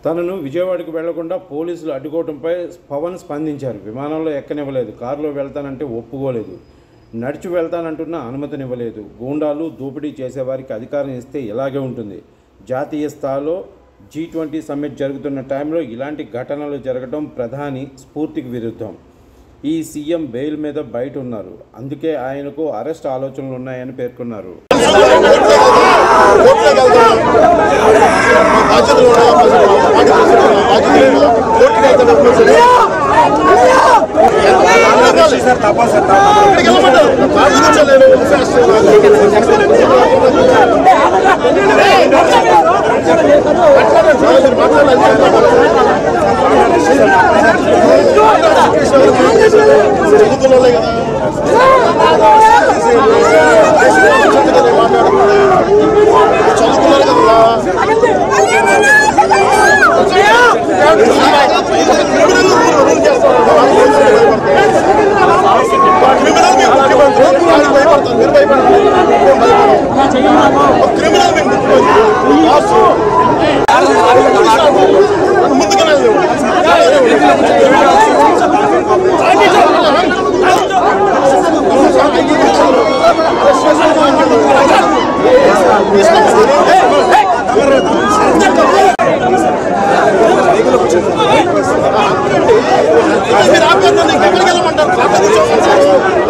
తనను విజయవాడకు వెళ్లకుండా పోలీసులు అడ్డుకోవడంపై పవన్ స్పందించారు విమానంలో ఎక్కనివ్వలేదు కారులో వెళ్తానంటే ఒప్పుకోలేదు నడిచి వెళ్తానంటున్న అనుమతినివ్వలేదు గూండాలు దోపిడీ చేసేవారికి అధికారం ఇస్తే ఇలాగే ఉంటుంది జాతీయ స్థాయిలో జీ ట్వంటీ సమ్మిట్ జరుగుతున్న టైంలో ఇలాంటి ఘటనలు జరగడం ప్రధాని స్ఫూర్తికి విరుద్ధం ఈ సీఎం బెయిల్ మీద బయట ఉన్నారు అందుకే ఆయనకు అరెస్ట్ ఆలోచనలు ఉన్నాయని పేర్కొన్నారు చదువుకున్నోళ్ళే కదా చదువుకున్నారు కదా క్రిమినల్ మీకు ముఖ్యమంత్రి ఆయన భయపడతారు మీరు భయపడతారు క్రిమినల్ మీకు ముఖ్యమంత్రి కాసు ముందుగానే మీరు ఆపేద్దాం నీకు ఎక్కడికి వెళ్ళమంటారు అక్కడ కూర్చోమని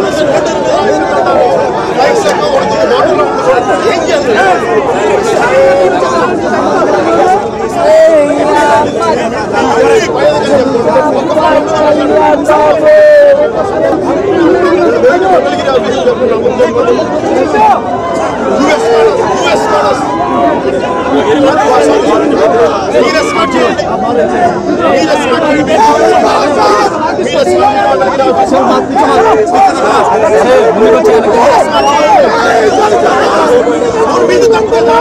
లైఫ్ సెట్ ఏం చేయాలి యుఎస్ యుఎస్ మీరు ఎస్కాట్ చేయండి మీరు ఎస్కాట్ చేయండి మీరు ఎస్కాట్ చేయండి మీద తప్పు కదా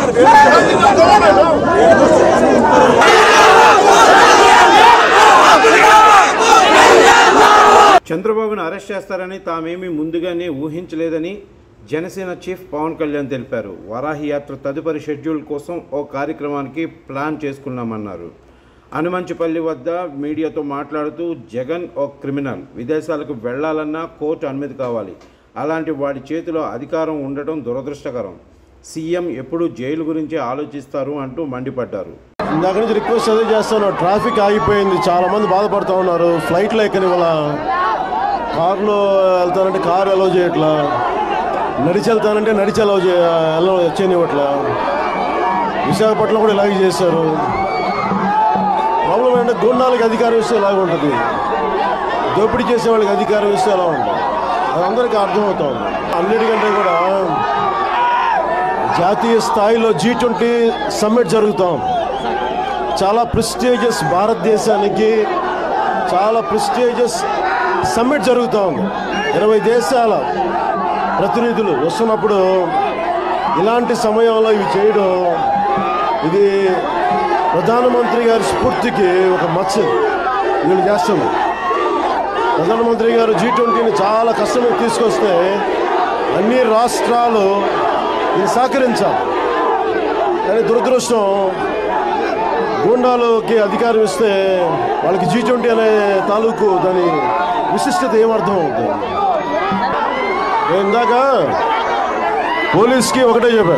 చంద్రబాబును అరెస్ట్ చేస్తారని తామేమీ ముందుగానే ఊహించలేదని జనసేన చీఫ్ పవన్ కళ్యాణ్ తెలిపారు వరాహి యాత్ర తదుపరి షెడ్యూల్ కోసం ఓ కార్యక్రమానికి ప్లాన్ చేసుకున్నామన్నారు అనుమంచిపల్లి వద్ద మీడియాతో మాట్లాడుతూ జగన్ ఓ క్రిమినల్ విదేశాలకు వెళ్లాలన్నా కోర్టు అనుమతి కావాలి అలాంటి వాడి చేతిలో అధికారం ఉండటం దురదృష్టకరం సీఎం ఎప్పుడు జైలు గురించి ఆలోచిస్తారు అంటూ మండిపడ్డారు ఇందాక నుంచి రిక్వెస్ట్ అదే చేస్తాను ట్రాఫిక్ ఆగిపోయింది చాలా మంది బాధపడుతూ ఉన్నారు ఫ్లైట్లో ఎక్కని వల్ల కారులో వెళ్తానంటే కారు అలౌ చేయట్లా నడిచి వెళ్తానంటే నడిచి అలౌ చే అలౌ చేయనివ్వట్లా విశాఖపట్నం కూడా ఇలాగే చేశారు ప్రాబ్లం ఏంటంటే గుండాలకి అధికారం ఇస్తే ఇలాగ ఉంటుంది దోపిడీ చేసే వాళ్ళకి అధికారం ఇస్తే ఎలా ఉంటుంది అది అందరికీ అర్థమవుతా ఉంది అన్నిటికంటే కూడా జాతీయ స్థాయిలో జీ ట్వంటీ సమ్మిట్ జరుగుతాం చాలా ప్రెస్టీజియస్ భారతదేశానికి చాలా ప్రెస్టీజియస్ సమ్మిట్ జరుగుతూ ఉంది ఇరవై దేశాల ప్రతినిధులు వస్తున్నప్పుడు ఇలాంటి సమయంలో ఇవి చేయడం ఇది ప్రధానమంత్రి గారి స్ఫూర్తికి ఒక మచ్చ వీళ్ళు చేస్తుంది ప్రధానమంత్రి గారు జీ ట్వంటీని చాలా కష్టం తీసుకొస్తే అన్ని రాష్ట్రాలు ఇది సహకరించాలి కానీ దురదృష్టం గూండాలకి అధికారం ఇస్తే వాళ్ళకి జీ ట్వంటీ అనే తాలూకు దాని విశిష్టత ఏమర్థం అవుతుంది నేను ఇందాక పోలీస్కి ఒకటే చెప్పా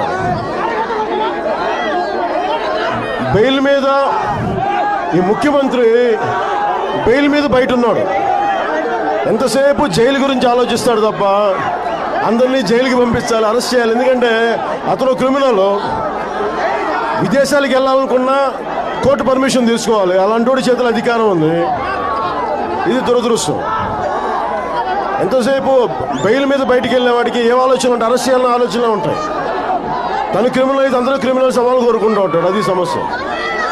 బెయిల్ మీద ఈ ముఖ్యమంత్రి బెయిల్ మీద బయట ఉన్నాడు ఎంతసేపు జైలు గురించి ఆలోచిస్తాడు తప్ప అందరినీ జైలుకి పంపించాలి అరెస్ట్ చేయాలి ఎందుకంటే అతను క్రిమినల్ విదేశాలకు వెళ్ళాలనుకున్నా కోర్టు పర్మిషన్ తీసుకోవాలి అలాంటి వాడి చేతుల అధికారం ఉంది ఇది దురదృష్టం ఎంతసేపు బెయిల్ మీద బయటికి వెళ్ళిన వాడికి ఏం ఆలోచన ఉంటాయి అరెస్ట్ చేయాలన్న ఆలోచనలు ఉంటాయి తను క్రిమినల్ అయితే అందరూ క్రిమినల్ సవాలు కోరుకుంటూ ఉంటాడు అది సమస్య